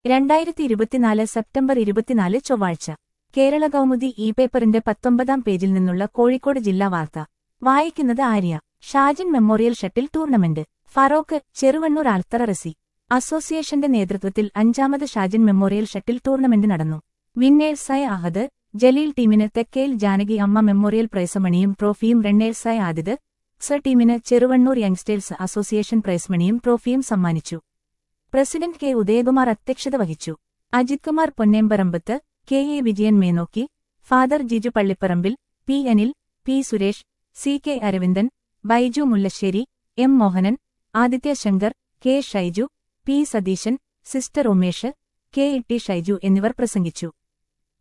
രണ്ടായിരത്തി ഇരുപത്തിനാല് സെപ്റ്റംബർ ഇരുപത്തിനാല് ചൊവ്വാഴ്ച കേരള കൗമുദി ഇ പേപ്പറിന്റെ പത്തൊമ്പതാം പേജിൽ നിന്നുള്ള കോഴിക്കോട് ജില്ലാ വാർത്ത വായിക്കുന്നത് Arya Shajin memorial shuttle tournament Feroke Cheruvannur Althara റസി അസോസിയേഷന്റെ നേതൃത്വത്തിൽ അഞ്ചാമത് ഷാജിൻ മെമ്മോറിയൽ ഷട്ടിൽ ടൂർണമെന്റ് നടന്നു വിന്നേഴ്സായ അഹദ് ജലീൽ ടീമിന് തെക്കേൽ ജാനകി അമ്മ മെമ്മോറിയൽ പ്രൈസമണിയും ട്രോഫിയും റണ്ണേഴ്സായ ആദിത് സ ടീമിന് ചെറുവണ്ണൂർ യങ്സ്റ്റേഴ്സ് അസോസിയേഷൻ പ്രൈസ്മണിയും ട്രോഫിയും സമ്മാനിച്ചു പ്രസിഡന്റ് കെ ഉദയകുമാർ അധ്യക്ഷത വഹിച്ചു Ajith Kumar Ponnemparambath K A Vijayan Menokki father Jiju Pallipparambil P Anil P Suresh C K Aravindan Baiju Mullassery M Mohanan Adithya Sankar K Shaiju P Satheesan sister Umesh K E T Shaiju എന്നിവർ പ്രസംഗിച്ചു